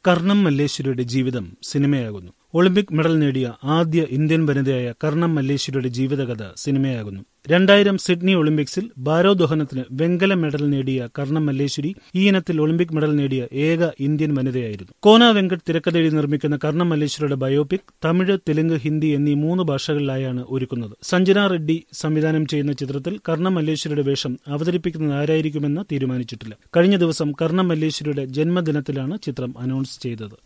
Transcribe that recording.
കർണം മല്ലേശ്വരിയുടെ ജീവിതം സിനിമയാകുന്നു Olympic medal നേടിയ ആദ്യ ഇന്ത്യൻ വനിതയായ കർണം മല്ലേശ്വരിയുടെ ജീവിതകഥ സിനിമയാകുന്നു രണ്ടായിരം സിഡ്നി ഒളിമ്പിക്സിൽ ഭാരോദ്വഹനത്തിന് വെങ്കല മെഡൽ നേടിയ കർണം മല്ലേശ്വരി ഈ ഇനത്തിൽ ഒളിമ്പിക് മെഡൽ നേടിയ ഏക ഇന്ത്യൻ വനിതയായിരുന്നു കോന വെങ്കട്ട് തിരക്കഥ എഴുതി നിർമ്മിക്കുന്ന കർണം മല്ലേശ്വരിയുടെ ബയോപിക് തമിഴ് തെലുങ്ക് ഹിന്ദി എന്നീ മൂന്ന് ഭാഷകളിലായാണ് ഒരുക്കുന്നത് സഞ്ജന റെഡ്ഡി സംവിധാനം ചെയ്യുന്ന ചിത്രത്തിൽ കർണം മല്ലേശ്വരിയുടെ വേഷം അവതരിപ്പിക്കുന്നത് ആരായിരിക്കുമെന്ന് തീരുമാനിച്ചിട്ടില്ല കഴിഞ്ഞ ദിവസം കർണം മല്ലേശ്വരിയുടെ ജന്മദിനത്തിലാണ് ചിത്രം അനൗൺസ് ചെയ്തത്